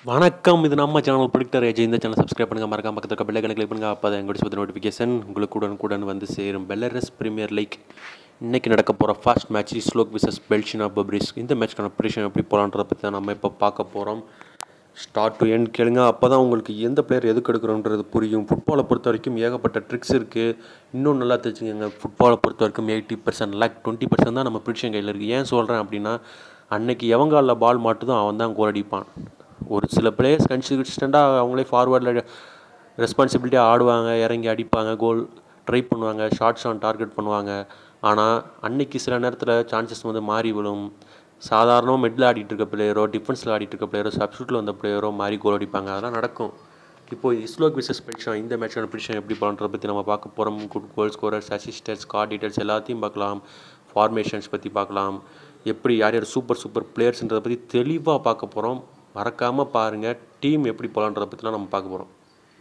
வணக்கம் இது நம்ம சேனல் ப்ரிடிக்டர் ஏஜ் இந்த சேனல் சப்ஸ்கிரைப் பண்ணுங்க மறக்காம பக்கத்தில் இருக்க பெல்லை கிளிக் பண்ணுங்க அப்போ தான் எங்களுக்கு பற்றி நோட்டிஃபிகேஷன் உங்களுக்கு உடன் கூடன் வந்து சேரும் பெல்லரஸ் பிரீமியர் லீக் இன்னைக்கு நடக்க போகிற first match Isloch versus Belshina Babruisk இந்த மேட்ச்க்கான ப்ரிடிஷன் எப்படி போகலான்றத பற்றி தான் நம்ம இப்போ பார்க்க போகிறோம் ஸ்டார்ட் டு எண்ட் கேளுங்க அப்போ தான் உங்களுக்கு எந்த பிளேயர் எதுக்கு எடுக்கிறோன்றது புரியும் ஃபுட்பாலை பொறுத்த வரைக்கும் ஏகப்பட்ட ட்ரிக்ஸ் இருக்குது இன்னும் நல்லா தெரிஞ்சுக்கங்க ஃபுட்பாலை பொறுத்த வரைக்கும் எயிட்டி பர்சன்ட் லேக் டுவெண்ட்டி பர்சன்ட் தான் நம்ம ப்ரிடிஷன் கையில் இருக்குது ஏன் சொல்கிறேன் அப்படின்னா அன்னைக்கு எவங்காலில் பால் மாட்டுதோ அவன் தான் கோல் அடிப்பான் ஒரு சில பிளேயர்ஸ் கன்சிஸ்டண்ட்டாக அவங்களே ஃபார்வேர்டில் ரெஸ்பான்சிபிலிட்டியாக ஆடுவாங்க இறங்கி அடிப்பாங்க கோல் ட்ரை பண்ணுவாங்க ஷார்ட்ஸ் ஆன் டார்கெட் பண்ணுவாங்க ஆனால் அன்னைக்கு சில நேரத்தில் சான்சஸ் வந்து மாறி விழும் சாதாரணமாக மிடில் ஆடிட்டு இருக்க பிளேயரோ டிஃபென்ஸில் ஆடிட்டு இருக்க பிளேயரோ சப்ஸ்டியூட்டில் வந்த பிளேயரோ மாறி கோல் அடிப்பாங்க அதெல்லாம் நடக்கும் இப்போது இஸ்லோக் விசஸ் பிடிச்சோம் இந்த மேட்சோட பிடிச்சம் எப்படி போகலான்றத பற்றி நம்ம பார்க்க போகிறோம் good goal scorers assisters card details எல்லாத்தையும் பார்க்கலாம் ஃபார்மேஷன்ஸ் பற்றி பார்க்கலாம் எப்படி யார் யார் சூப்பர் சூப்பர் பிளேயர்ஸ்ன்றதை பற்றி தெளிவாக பார்க்க போகிறோம் மறக்காமல் பாருங்கள் டீம் எப்படி போகலான்றதை பற்றிலாம் நம்ம பார்க்க போகிறோம்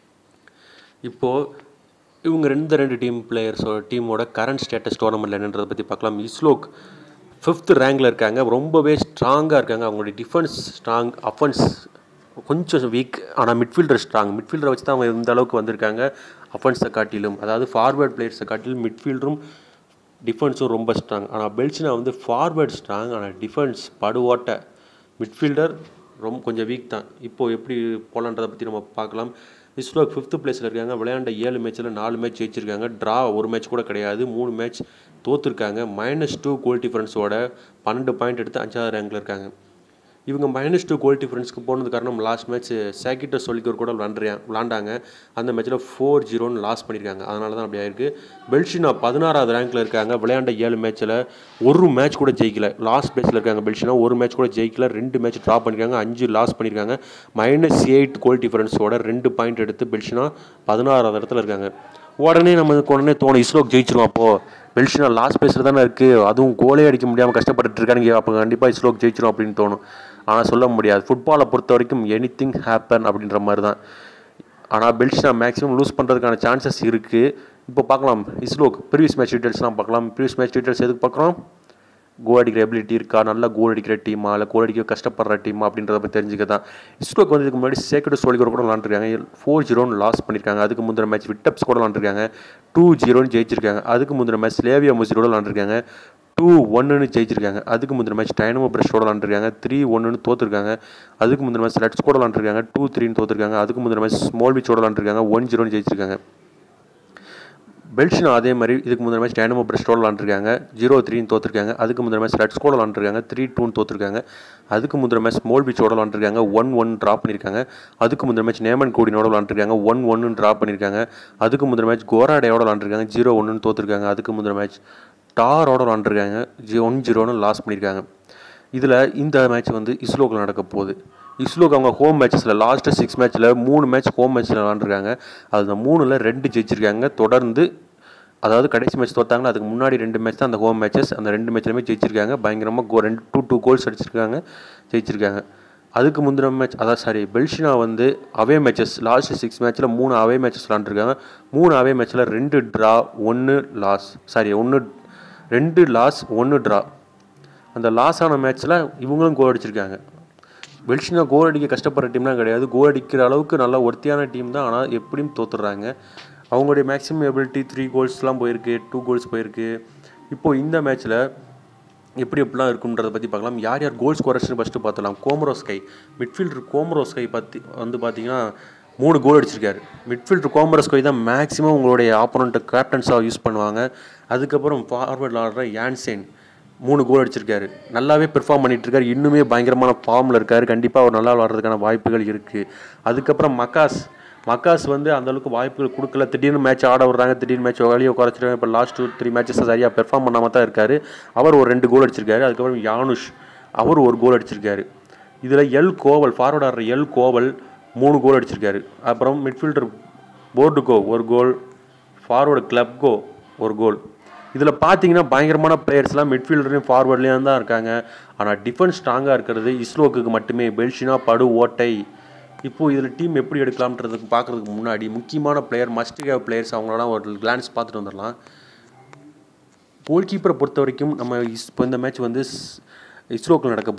இப்போது இவங்க ரெண்டு ரெண்டு டீம் பிளேயர்ஸோட டீமோட கரண்ட் ஸ்டேட்டஸ் டோர்னமெண்ட்டில் என்னன்றதை பற்றி பார்க்கலாம் இஸ்லோக் ஃபிஃப்த் ரேங்கில் இருக்காங்க ரொம்பவே ஸ்ட்ராங்காக இருக்காங்க அவங்களுடைய டிஃபென்ஸ் ஸ்ட்ராங் அஃபென்ஸ் கொஞ்சம் வீக் ஆனால் மிட்ஃபீல்டர் ஸ்ட்ராங் மிட்ஃபீல்டரை வச்சு தான் அவங்க இந்த அளவுக்கு வந்திருக்காங்க அஃபென்ஸை காட்டிலும் அதாவது ஃபார்வேர்ட் பிளேயர்ஸை காட்டிலும் மிட்ஃபீல்டரும் டிஃபென்ஸும் ரொம்ப ஸ்ட்ராங் ஆனால் பெல்ச்சினா வந்து ஃபார்வேர்ட் ஸ்ட்ராங் ஆனால் டிஃபென்ஸ் படுவோட்ட மிட்ஃபீல்டர் ரொம்ப கொஞ்சம் வீக் தான் இப்போது எப்படி போகலான்றதை பற்றி நம்ம பார்க்கலாம் இஸ்ரோக் ஃபிஃப்த்து பிளேஸில் இருக்காங்க விளையாண்ட ஏழு மேட்ச்சில் நாலு மேட்ச் ஜெயிச்சிருக்காங்க ட்ரா ஒரு மேட்ச் கூட கிடையாது மூணு மேட்ச் தோற்றுருக்காங்க மைனஸ் டூ கோல் டிஃபரன்ஸோட பன்னெண்டு பாயிண்ட் எடுத்து அஞ்சாவது ரேங்கில் இருக்காங்க இவங்க மைனஸ் டூ கோல் டிஃபரன்ஸ்க்கு போனது காரணம் லாஸ்ட் மேட்ச் சேக்கிட்ட சொல்லிக்கர் கூட விளாண்டுறியா விளாண்டாங்க அந்த மேட்ச்சில் ஃபோர் ஜீரோன்னு லாஸ் பண்ணியிருக்காங்க அதனால தான் அப்படி ஆயிருக்கு பெல்ஷினா பதினாறாவது ரேங்க்கில் இருக்காங்க விளையாண்ட ஏழு மேட்ச்சில் ஒரு மேட்ச் கூட ஜெயிக்கல லாஸ்ட் பிளேஸில் இருக்காங்க பெல்ஷினா ஒரு மேட்ச் கூட ஜெயிக்கல ரெண்டு மேட்ச் ட்ரா பண்ணியிருக்காங்க அஞ்சு லாஸ் பண்ணியிருக்காங்க மைனஸ் எயிட் கோல் டிஃபரன்ஸோட ரெண்டு பாயிண்ட் எடுத்து பெல்ஷினா பதினாறாவது இடத்துல இருக்காங்க உடனே நமக்கு உடனே தோணும் இஸ்ரோக் ஜெயிச்சிரும் அப்போது பெல்ஷினா லாஸ்ட் பிளேஸில் தானே இருக்குது அதுவும் கோலே அடிக்க முடியாமல் கஷ்டப்பட்டுட்டு இருக்காங்க அப்போ கண்டிப்பாக இஸ்ரோக் ஜெயிச்சிரும் அப்படின்னு தோணும் ஆனால் சொல்ல முடியாது ஃபுட்பாலை பொறுத்த வரைக்கும் எனி திங் ஹேப்பன் அப்படின்ற மாதிரி தான் ஆனால் பெல்ஷினா மேக்ஸிமம் லூஸ் பண்ணுறதுக்கான சான்சஸ் இருக்குது இப்போ பார்க்கலாம் இஸ்ரோக் ப்ரீவியஸ் மேட்ச் டீட்டெயில்ஸ்லாம் பார்க்கலாம் ப்ரீவியஸ் மேட்ச் டீட்டெயில்ஸ் எதுக்கு பார்க்குறோம் கோல் அடிக்கிற எபிலிட்டி இருக்கா நல்லா கோல் அடிக்கிற டீமா இல்லை கோல் அடிக்க கஷ்டப்படுற டீமா அப்படின்றத பற்றி தெரிஞ்சுக்க தான் இஸ்ரோக்கு வந்து இதுக்கு முன்னாடி சேக்கடு சோழிகர் கூட விளாண்டுருக்காங்க ஃபோர் ஜீரோன்னு லாஸ் பண்ணியிருக்காங்க அதுக்கு முந்தின மேட்ச் விட்டப்ஸ் கூட விளாண்டுருக்காங்க டூ ஜீரோன்னு ஜெயிச்சிருக்காங்க அதுக்கு முந்தின மேட்ச் ஸ்லேவியா முசிரோட விளாண்டுருக்காங்க டூ ஒன்றுன்னு ஜெயிச்சிருக்காங்க அதுக்கு முந்தின மேட்ச் டைனமோ பிரஷோட விளாண்டுருக்காங்க த்ரீ ஒன்றுன்னு தோற்றுருக்காங்க அதுக்கு முந்தின மேட்ச் ரெட்ஸ் கூட விளாண்டுருக்காங்க டூ த்ரீன்னு தோற்றுருக்காங்க அதுக்கு முந்தின மேட்ச் ஸ்மால் விச்சோட விளாண்டுருக்காங்க ஒன் ஜீரோன்னு ஜெயிச்சிருக்காங்க பெல்ஷினா அதே மாதிரி இதுக்கு முந்தின மேட்ச் டைனமோ பிரஸ்டோட விளாண்டுருக்காங்க ஜீரோ த்ரீன்னு தோற்றுருக்காங்க அதுக்கு முந்தின மேட்ச் ரெட்ஸ் கூட விளாண்டுருக்காங்க த்ரீ டூன்னு தோற்றுருக்காங்க அதுக்கு முந்தின மேட்ச் ஸ்மால் பீச்சோட விளாண்டுருக்காங்க ஒன் ஒன் ட்ரா பண்ணியிருக்காங்க அதுக்கு முந்தின மேட்ச் நேமன் கோடினோட விளாண்டுருக்காங்க ஒன் ஒன்னு ட்ரா பண்ணியிருக்காங்க அதுக்கு முந்தின மேட்ச் கோராடையோட விளாண்டுருக்காங்க ஜீரோ ஒன்றுன்னு தோற்றுருக்காங்க அதுக்கு முந்தின மேட்ச் டாரோட விளாண்டுருக்காங்க ஜி ஒன் ஜீரோன்னு லாஸ் பண்ணியிருக்காங்க இதில் இந்த மேட்ச் வந்து இஸ்லோக்கில் நடக்க போகுது இஸ்லோக்கு அவங்க ஹோம் மேட்சஸில் லாஸ்ட்டு சிக்ஸ் மேட்ச்சில் மூணு மேட்ச் ஹோம் மேட்ச்சில் விளாண்டுருக்காங்க அது மூணில் ரெண்டு ஜெயிச்சிருக்காங்க தொடர்ந்து அதாவது கடைசி மேட்ச் தோத்தாங்களா அதுக்கு முன்னாடி ரெண்டு மேட்ச் தான் அந்த ஹோம் மேட்சஸ் அந்த ரெண்டு மேட்ச்லையுமே ஜெயிச்சிருக்காங்க பயங்கரமாக கோ ரெண்டு டூ டூ கோல்ஸ் அடிச்சிருக்காங்க ஜெயிச்சிருக்காங்க அதுக்கு முந்தின மேட்ச் அதான் சாரி பெல்ஷினா வந்து அவே மேட்சஸ் லாஸ்ட் சிக்ஸ் மேட்ச்சில் மூணு அவே மேட்சஸ் விளாண்டுருக்காங்க மூணு அவே மேட்ச்சில் ரெண்டு ட்ரா ஒன்று லாஸ் சாரி ஒன்று ரெண்டு லாஸ் ஒன்று ட்ரா அந்த லாஸ் ஆன மேட்ச்சில் இவங்களும் கோல் அடிச்சிருக்காங்க பெல்ஷினா கோல் அடிக்க கஷ்டப்படுற டீம்லாம் கிடையாது கோல் அடிக்கிற அளவுக்கு நல்ல ஒர்த்தியான டீம் தான் ஆனால் எப்படியும் தோத்துடுறாங்க அவங்களுடைய மேக்ஸிமம் எபிலிட்டி த்ரீ கோல்ஸ்லாம் போயிருக்கு டூ கோல்ஸ் போயிருக்கு இப்போது இந்த மேட்ச்சில் எப்படி எப்படிலாம் இருக்குன்றதை பற்றி பார்க்கலாம் யார் யார் கோல் ஸ்கோரர்ஸ்னு ஃபஸ்ட்டு பார்த்துலாம் கோமரோஸ்கை மிட்ஃபீல்டர் கோமரோஸ்கை பற்றி வந்து பார்த்தீங்கன்னா மூணு கோல் அடிச்சிருக்காரு மிட்ஃபீல்டர் கோமரோஸ்கை தான் மேக்ஸிமம் உங்களுடைய ஆப்போனண்ட்டை கேப்டன்ஸாக யூஸ் பண்ணுவாங்க அதுக்கப்புறம் ஃபார்வர்டில் ஆடுற யான்சேன் மூணு கோல் அடிச்சிருக்காரு நல்லாவே பெர்ஃபார்ம் பண்ணிட்டு இருக்காரு இன்னுமே பயங்கரமான ஃபார்மில் இருக்காரு கண்டிப்பாக அவர் நல்லா விளாட்றதுக்கான வாய்ப்புகள் இருக்குது அதுக்கப்புறம் மக்காஸ் மக்காஸ் வந்து அந்தளவுக்கு வாய்ப்புகள் கொடுக்கல திடீர்னு மேட்ச் ஆட விடுறாங்க திடீர்னு மேட்ச் வெளியே குறைச்சிருக்காங்க இப்போ லாஸ்ட் டூ த்ரீ மேட்சஸ் சரியாக பெர்ஃபார்ம் பண்ணாமல் தான் இருக்காரு அவர் ஒரு ரெண்டு கோல் அடிச்சிருக்காரு அதுக்கப்புறம் யானுஷ் அவர் ஒரு கோல் அடிச்சிருக்காரு இதில் எல் கோவல் ஃபார்வர்ட் ஆடுற எல் கோவல் மூணு கோல் அடிச்சிருக்காரு அப்புறம் மிட்ஃபீல்டர் போர்டுகோ ஒரு கோல் ஃபார்வர்டு கிளப்கோ ஒரு கோல் இதில் பார்த்தீங்கன்னா பயங்கரமான பிளேயர்ஸ்லாம் மிட்ஃபீல்டரையும் ஃபார்வர்ட்லேயும் தான் இருக்காங்க ஆனால் டிஃபென்ஸ் ஸ்ட்ராங்காக இருக்கிறது இஸ்ரோக்கு மட்டுமே பெல்ஷினா படு ஓட்டை இப்போது இதில் டீம் எப்படி எடுக்கலாம்ன்றதுக்கு பார்க்குறதுக்கு முன்னாடி முக்கியமான பிளேயர் மஸ்ட் ஹேவ் பிளேயர்ஸ் அவங்களெல்லாம் ஒரு கிளான்ஸ் பார்த்துட்டு வந்துடலாம் கோல் கீப்பரை பொறுத்த வரைக்கும் நம்ம இஸ் இப்போ இந்த மேட்ச் வந்து இஸ்ரோக்கில் நடக்க போகுது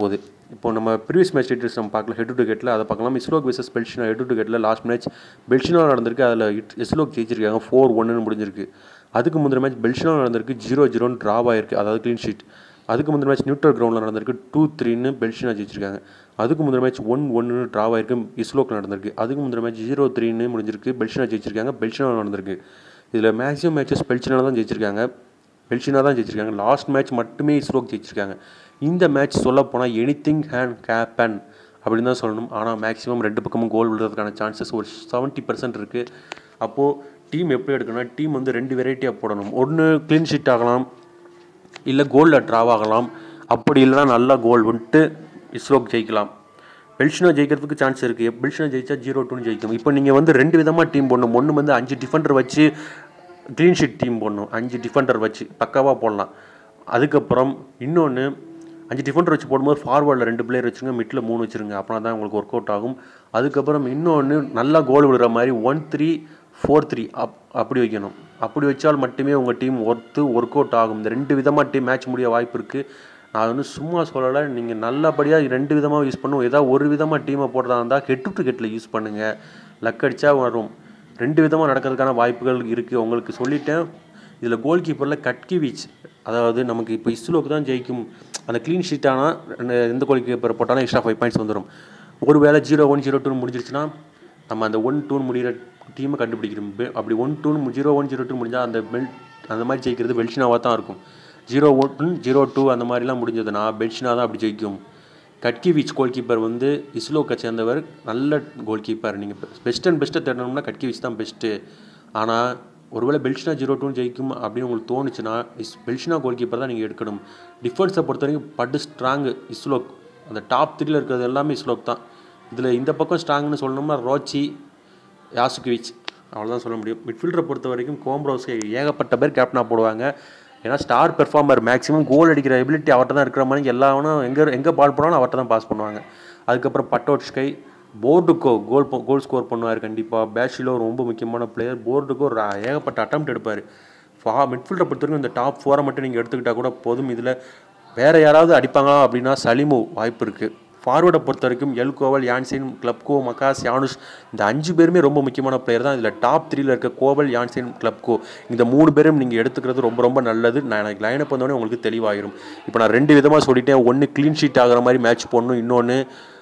இப்போ நம்ம ப்ரீவியஸ் மேட்ச் டீட்டெயில்ஸ் நம்ம பார்க்கல ஹெட் டு கெட்டில் அதை பார்க்கலாம் Isloch versus Belshina head to கெட்டில் லாஸ்ட் மேட்ச் பெல்ஷினா நடந்திருக்கு அதில் இஸ்லோக் ஜெயிச்சிருக்காங்க ஃபோர் ஒன்னு முடிஞ்சிருக்கு அதுக்கு முந்தின மேட்ச் பெல்ஷினா நடந்திருக்கு ஜீரோ ஜீரோன்னு ட்ராப் ஆயிருக்கு அதாவது க்ளீன் ஷீட் அதுக்கு முந்தின மேட்ச் நியூட்ரல் கிரவுண்டில் நடந்திருக்கு டூ த்ரீன்னு பெல்ஷினா ஜெயிச்சிருக்காங்க அதுக்கு முந்தின மேட்ச் ஒன் ஒன்னு ட்ராவ் ஆயிருக்கு இஸ்லோக்கில் நடந்திருக்கு அதுக்கு முந்தின மேட்ச் ஜீரோ த்ரீன்னு முடிஞ்சிருக்கு பெல்ஷினா ஜெயிச்சிருக்காங்க பெல்ஷினா நடந்திருக்கு இதில் மேக்ஸிமம் மேட்சஸ் பெல்ஷினா தான் ஜெயிச்சிருக்காங்க பெல்ஷினா தான் ஜெயிச்சிருக்காங்க லாஸ்ட் மேட்ச் மட்டுமே இஸ்ரோக் ஜெயிச்சிருக்காங்க இந்த மேட்ச் சொல்ல போனால் எனி திங் ஹேண்ட் கேப்பன் அப்படின்னு தான் சொல்லணும் ஆனால் மேக்ஸிமம் ரெண்டு பக்கமும் கோல் விழுறதுக்கான சான்சஸ் ஒரு செவன்ட்டி பர்சன்ட் இருக்குது அப்போது டீம் எப்படி எடுக்கணும்னா டீம் வந்து ரெண்டு வெரைட்டியாக போடணும் ஒன்று க்ளீன் ஷீட் ஆகலாம் இல்லை கோலில் ட்ராவ் ஆகலாம் அப்படி இல்லைனா நல்லா கோல் வந்துட்டு இஸ்ரோக் ஜெயிக்கலாம் பெல்ஷினோ ஜெயிக்கிறதுக்கு சான்ஸ் இருக்குது பெல்ஷினோ ஜெயிச்சா ஜீரோ டூன்னு ஜெயிக்கும் இப்போ நீங்கள் வந்து ரெண்டு விதமாக டீம் போடணும் ஒன்று வந்து அஞ்சு டிஃபெண்டர் வச்சு க்ளீன் ஷீட் டீம் போடணும் அஞ்சு டிஃபெண்டர் வச்சு பக்காவாக போடலாம் அதுக்கப்புறம் இன்னொன்று அஞ்சு டிஃபெண்டர் வச்சு போடும்போது ஃபார்வர்டில் ரெண்டு பிளேயர் வச்சுருங்க மிட்டில் மூணு வச்சுருங்க அப்படின்னா தான் உங்களுக்கு ஒர்க் அவுட் ஆகும் அதுக்கப்புறம் இன்னொன்று நல்லா கோல் விடுற மாதிரி one three four three up அப்படி வைக்கணும் அப்படி வச்சால் மட்டுமே உங்கள் டீம் ஒர்த்து ஒர்க் அவுட் ஆகும் இந்த ரெண்டு விதமாக டீம் மேட்ச் முடிய வாய்ப்பு இருக்குது நான் வந்து சும்மா சொல்லலை நீங்கள் நல்லபடியாக ரெண்டு விதமாக யூஸ் பண்ணும் ஏதாவது ஒரு விதமாக டீமை போடுறதா இருந்தால் ஹெட் டு ஹெட்டில் யூஸ் பண்ணுங்கள் லக் அடித்தா வரும் ரெண்டு விதமாக நடக்கிறதுக்கான வாய்ப்புகள் இருக்குது உங்களுக்கு சொல்லிட்டேன் இதில் கோல் கீப்பரில் கட்கி வீச் அதாவது நமக்கு இப்போ இஸ்லோக்கு தான் ஜெயிக்கும் அந்த க்ளீன் ஷீட் ஆனால் எந்த கோல் கீப்பர் போட்டாலும் எக்ஸ்ட்ரா ஃபைவ் பாயிண்ட்ஸ் வந்துடும் ஒரு வேளை ஜீரோ ஒன் ஜீரோ டூன்னு முடிஞ்சிருச்சுன்னா நம்ம அந்த ஒன் டூன்னு முடிகிற டீமை கண்டுபிடிக்கணும் பெ- அப்படி ஒன் டூன்னு ஜீரோ ஒன் ஜீரோ டூ முடிஞ்சால் அந்த பெல் அந்த மாதிரி ஜெயிக்கிறது பெல்ஷினாவாக தான் இருக்கும் ஜீரோ ஒன் ஜீரோ டூ அந்த மாதிரிலாம் முடிஞ்சதுன்னா பெல்ஷினா தான் அப்படி ஜெயிக்கும் கட்கிவிச் கோல் கீப்பர் வந்து இஸ்லோக்கை சேர்ந்தவர் நல்ல கோல் கீப்பர் நீங்கள் பெஸ்ட் அண்ட் பெஸ்ட்டை தேடணும்னா கட்கிவிச் தான் பெஸ்ட்டு ஆனால் ஒருவேளை பெல்ஷினா ஜீரோ டூன்னு ஜெயிக்கும் அப்படின்னு உங்களுக்கு தோணுச்சுன்னா இஸ் பெல்ஷினா கோல் கீப்பர் தான் நீங்கள் எடுக்கணும் டிஃபென்ஸை பொறுத்த வரைக்கும் படு ஸ்ட்ராங்கு இஸ்லோக் அந்த டாப் த்ரீல இருக்கிறது எல்லாமே இஸ்லோக் தான் இதில் இந்த பக்கம் ஸ்ட்ராங்னு சொல்லணும்னா ரோச்சி யாசுகிவிச் அவ்வளோதான் சொல்ல முடியும் மிட்ஃபீல்டரை பொறுத்த வரைக்கும் கோம்ப்ரோஸ்க்கு ஏகப்பட்ட பேர் கேப்டனாக போடுவாங்க ஏன்னா ஸ்டார் பெர்ஃபார்மர் மேக்ஸிமம் கோல் அடிக்கிற எபிலிட்டி அவர்கிட்ட தான் இருக்கிற மாதிரி எல்லாவனும் எங்கே எங்கே பால் போனாலும் அவர்கிட்ட தான் பாஸ் பண்ணுவாங்க அதுக்கப்புறம் பட்டோட்ஸ்கை போர்டுக்கோ கோல் கோல் ஸ்கோர் பண்ணுவார் கண்டிப்பாக பேஷிலோ ரொம்ப முக்கியமான பிளேயர் போர்டுக்கோ ஒரு ஏகப்பட்ட அட்டம் எடுப்பார் ஃபா மிட்ஃபீல்டரை பொறுத்த வரைக்கும் இந்த டாப் ஃபோரை மட்டும் நீங்கள் எடுத்துக்கிட்டால் கூட போதும் இதில் வேறு யாராவது அடிப்பாங்களா அப்படின்னா சலிமு வாய்ப்பு இருக்குது ஃபார்வர்டை பொறுத்த வரைக்கும் எல் கோவல் யான்சின் கிளப்கோ மகாஸ் யானுஷ் இந்த அஞ்சு பேருமே ரொம்ப முக்கியமான பிளேயர் தான் இதில் டாப் த்ரீல இருக்க கோவல் யான்சின் கிளப்கோ இந்த மூணு பேரும் நீங்கள் எடுத்துக்கிறது ரொம்ப ரொம்ப நல்லது நான் எனக்கு லைனப் வந்தோடனே உங்களுக்கு தெளிவாயிரும் இப்போ நான் ரெண்டு விதமாக சொல்லிட்டேன் ஒன்று க்ளீன் ஷீட் ஆகிற மாதிரி மேட்ச் போடணும் இன்னொன்று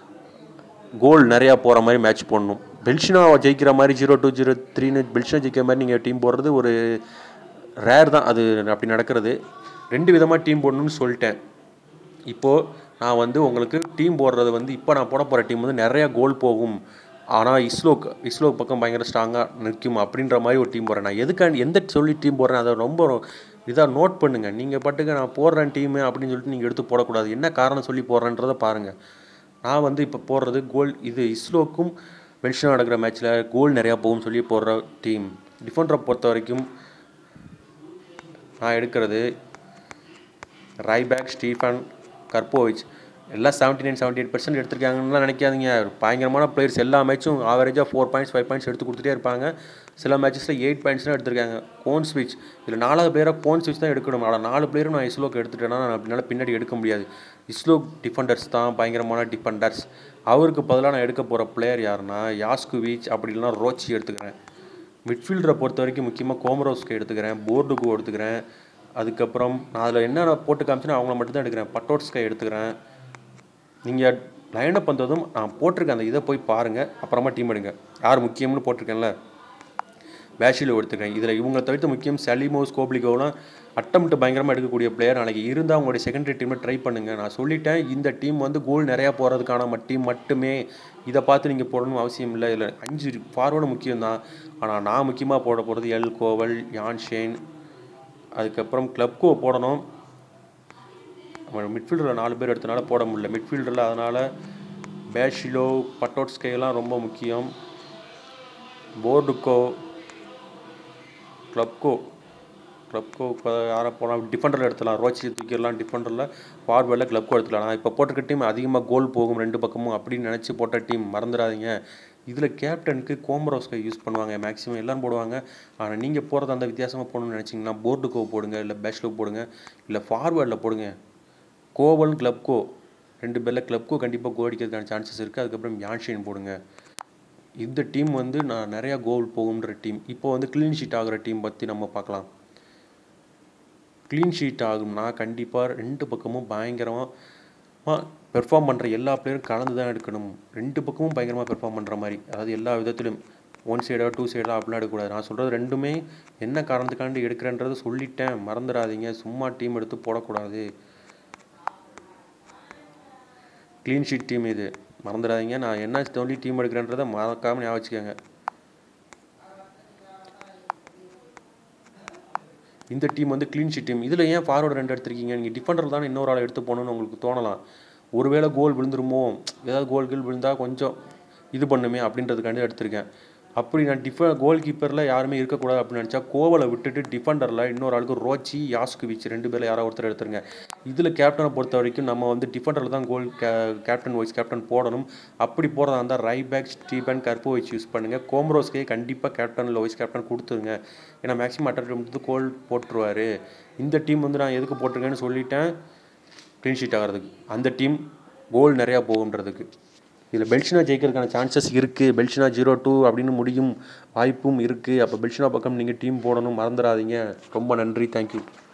கோல் நிறையா போகிற மாதிரி மேட்ச் போடணும் பெல்ஷினா ஜெயிக்கிற மாதிரி ஜீரோ டூ ஜீரோ த்ரீன்னு பெல்ஷினா ஜெயிக்கிற மாதிரி நீங்கள் டீம் போடுறது ஒரு ரேர் தான் அது அப்படி நடக்கிறது ரெண்டு விதமாக டீம் போடணும்னு சொல்லிட்டேன் இப்போது நான் வந்து உங்களுக்கு டீம் போடுறது வந்து இப்போ நான் போட போகிற டீம் வந்து நிறையா கோல் போகும் ஆனால் இஸ்லோக் இஸ்லோக் பக்கம் பயங்கர ஸ்ட்ராங்காக நிற்கும் அப்படின்ற மாதிரி ஒரு டீம் போடுறேன் நான் எதுக்காண்டி எந்த சொல்லி டீம் போடுறேன் அதை ரொம்ப இதாக நோட் பண்ணுங்கள் நீங்கள் பாட்டுக்கு நான் போடுறேன் டீமு அப்படின்னு சொல்லிட்டு நீங்கள் எடுத்து போடக்கூடாது என்ன காரணம் சொல்லி போடுறேன்றதை பாருங்கள் நான் வந்து இப்போ போடுறது கோல் இது இஸ்லோக்கும் பெல்ஷனா நடக்கிற மேட்ச்சில் கோல் நிறையா போகும்னு சொல்லி போடுற டீம் டிஃபெண்டரை பொறுத்த வரைக்கும் நான் எடுக்கிறது ரைபேக் ஸ்டீஃபன் கர்போவிச் எல்லாம் seventy nine seventy eight percent எடுத்திருக்காங்கன்னு நினைக்காதீங்க பயங்கரமான பிளேயர்ஸ் எல்லா மேட்சும் ஆவரேஜாக ஃபோர் பாயிண்ட்ஸ் ஃபைவ் பாயிண்ட்ஸ் எடுத்து கொடுத்துட்டே இருப்பாங்க சில மேட்சஸில் எயிட் பாயிண்ட்ஸ் தான் எடுத்திருக்காங்க கோன் ஸ்விட்ச் இதில் நாலாவது பிளேயராக கோன் ஸ்விட்ச் தான் எடுக்கணும் ஆனால் நாலு பிளேயரும் நான் இஸ்லோக்கு எடுத்துட்டேன்னா நான் அப்படினால பின்னாடி எடுக்க முடியாது இஸ்லோக் டிஃபெண்டர்ஸ் தான் பயங்கரமான டிஃபெண்டர்ஸ் அவருக்கு பதிலாக நான் எடுக்க போகிற பிளேயர் யாருன்னா யாஸ்குவிச் அப்படி இல்லைனா ரோச்சி எடுத்துக்கிறேன் மிட்ஃபீல்டரை பொறுத்த வரைக்கும் முக்கியமாக கோமரோஸ்க்கு எடுத்துக்கிறேன் போர்டுக்கு எடுத்துக்கிறேன் அதுக்கப்புறம் நான் அதில் என்னென்ன போட்டு காமிச்சுன்னா அவங்கள மட்டும் தான் எடுக்கிறேன் பட்டோட்ஸ்கை எடுத்துக்கிறேன் நீங்கள் லைனப் வந்ததும் நான் போட்டிருக்கேன் அந்த இதை போய் பாருங்கள் அப்புறமா டீம் எடுங்க யார் முக்கியம்னு போட்டிருக்கேன்ல பேஷிலோ எடுத்துக்கிறேன் இதில் இவங்களை தவிர்த்து முக்கியம் சலிமோ ஸ்கோப்லிகோலாம் அட்டம்ப்ட் பயங்கரமாக எடுக்கக்கூடிய பிளேயர் நாளைக்கு இருந்தால் அவங்களுடைய செகண்டரி டீமில் ட்ரை பண்ணுங்கள் நான் சொல்லிட்டேன் இந்த டீம் வந்து கோல் நிறையா போகிறதுக்கான டீம் மட்டுமே இதை பார்த்து நீங்கள் போடணும் அவசியம் இல்லை இல்லை அஞ்சு ஃபார்வர்டு முக்கியம்தான் ஆனால் நான் முக்கியமாக போட போகிறது எல் கோவல் யான் ஷேன் அதுக்கப்புறம் கிளப்கோ போடணும் மிட்ஃபீல்டரில் நாலு பேர் எடுத்தனால போட முடியல மிட்ஃபீல்டரில் அதனால் பேஷிலோ பட்டோட்ஸ்கைலாம் ரொம்ப முக்கியம் போர்டுக்கோ கிளப்கோ கிளப்கோ இப்போ யாரை போனால் டிஃபெண்டரில் எடுத்துலாம் ரோச்சி தூக்கிடலாம் டிஃபெண்டரில் ஃபார்வேர்டில் கிளப்கோ எடுத்துக்கலாம் நான் இப்போ போட்டிருக்க டீம் அதிகமாக கோல் போகும் ரெண்டு பக்கமும் அப்படின்னு நினச்சி போட்ட டீம் மறந்துடாதீங்க இதில் கேப்டனுக்கு கோமரோஸ்கை யூஸ் பண்ணுவாங்க மேக்ஸிமம் எல்லோரும் போடுவாங்க ஆனால் நீங்கள் போகிறது அந்த வித்தியாசமாக போடணும்னு நினச்சிங்கன்னா போர்டுக்கோ போடுங்க இல்லை பேஷ்லோ போடுங்க இல்லை ஃபார்வேர்டில் போடுங்க கோவல் கிளப்கோ ரெண்டு பேரில் கிளப்புக்கும் கண்டிப்பாக கோல் அடிக்கிறதுக்கான சான்சஸ் இருக்குது அதுக்கப்புறம் யான்ஷின் போடுங்க இந்த டீம் வந்து நான் நிறையா கோல் போகுன்ற டீம் இப்போ வந்து க்ளீன் ஷீட் ஆகிற டீம் பற்றி நம்ம பார்க்கலாம் க்ளீன் ஷீட் ஆகும்னா கண்டிப்பாக ரெண்டு பக்கமும் பயங்கரமாக பெர்ஃபார்ம் பண்ணுற எல்லா பிளேயரும் கலந்து தான் எடுக்கணும் ரெண்டு பக்கமும் பயங்கரமாக பெர்ஃபார்ம் பண்ணுற மாதிரி அதாவது எல்லா விதத்திலும் ஒன் சைடாக டூ சைடாக அப்படிலாம் எடுக்கக்கூடாது நான் சொல்கிறது ரெண்டுமே என்ன காரணத்துக்காண்டி எடுக்கிறேன்றதை சொல்லிட்டேன் மறந்துடாதீங்க சும்மா டீம் எடுத்து போடக்கூடாது க்ளீன் ஷீட் டீம் இது மறந்துடாதீங்க நான் என்ன சொல்லி டீம் எடுக்கிறேன்றதை மறக்காமல் ஞாபகம் வச்சுக்கோங்க இந்த டீம் வந்து க்ளீன் ஷீட் டீம் இதில் ஏன் ஃபார்வர்டு ரெண்டு எடுத்திருக்கீங்க நீங்கள் டிஃபெண்டர் தானே இன்னொரு ஆளை எடுத்து போகணுன்னு உங்களுக்கு தோணலாம் ஒருவேளை கோல் விழுந்துருமோ ஏதாவது கோல் கீல் விழுந்தால் கொஞ்சம் இது பண்ணுமே அப்படின்றதுக்காண்டி எடுத்திருக்கேன் அப்படி நான் டிஃப கோல் கீப்பரில் யாருமே இருக்கக்கூடாது அப்படின்னு நினச்சா கோவலை விட்டுட்டு டிஃபெண்டரில் இன்னொரு ஆளுக்கு ரோச்சி யாஸ்குவிச் ரெண்டு பேரில் யாராவது ஒருத்தர் எடுத்துருங்க இதில் கேப்டனை பொறுத்த வரைக்கும் நம்ம வந்து டிஃபெண்டரில் தான் கோல் கே கேப்டன் வைஸ் கேப்டன் போடணும் அப்படி போகிறதா இருந்தால் right back Stephen Karpovich use பண்ணுங்கள் கோம்ரோஸ்கே கண்டிப்பாக கேப்டன் வைஸ் கேப்டன் கொடுத்துருங்க ஏன்னா மேக்ஸிமம் அட்டன் வந்து கோல் போட்டுருவார் இந்த டீம் வந்து நான் எதுக்கு போட்டிருக்கேன்னு சொல்லிட்டேன் க்ளீன் ஷீட் ஆகிறதுக்கு அந்த டீம் கோல் நிறையா போகுன்றதுக்கு இதில் பெல்ஷினா ஜெயிக்கிறதுக்கான சான்சஸ் இருக்குது பெல்ஷினா ஜீரோ டூ அப்படின்னு முடியும் வாய்ப்பும் இருக்குது அப்போ பெல்ஷினா பக்கம் நீங்கள் டீம் போடணும் மறந்துடாதீங்க ரொம்ப நன்றி தேங்க்யூ